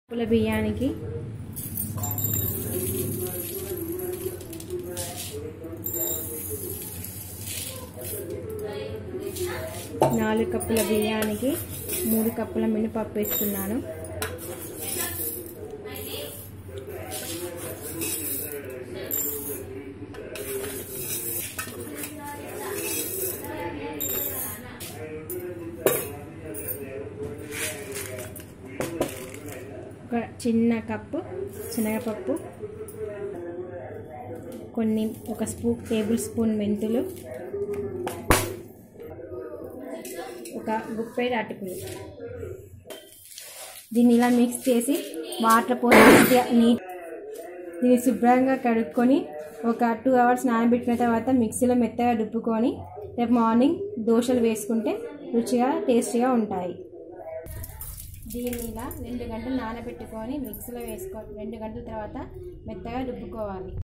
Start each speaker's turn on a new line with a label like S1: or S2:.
S1: పుల బియ్యానికి నాలుగు కప్పుల బియ్యానికి మూడు కప్పుల మినపప్పు వేస్తున్నాను ఒక చిన్న కప్పు శనగపప్పు కొన్ని ఒక స్పూన్ టేబుల్ స్పూన్ మెంతులు ఒక గుప్పెడు అటుకులు దీన్ని ఇలా మిక్స్ చేసి వాటర్ పోసి మంచిగా నీట్ దీన్ని శుభ్రంగా కడుక్కొని ఒక టూ అవర్స్ నానబెట్టిన తర్వాత మిక్సీలో మెత్తగా డుప్పుకొని రేపు మార్నింగ్ దోశలు వేసుకుంటే రుచిగా టేస్టీగా ఉంటాయి దీన్ని ఇలా రెండు గంటలు నానబెట్టుకొని మిక్సీలో వేసుకో రెండు గంటల తర్వాత మెత్తగా రుబ్బుకోవాలి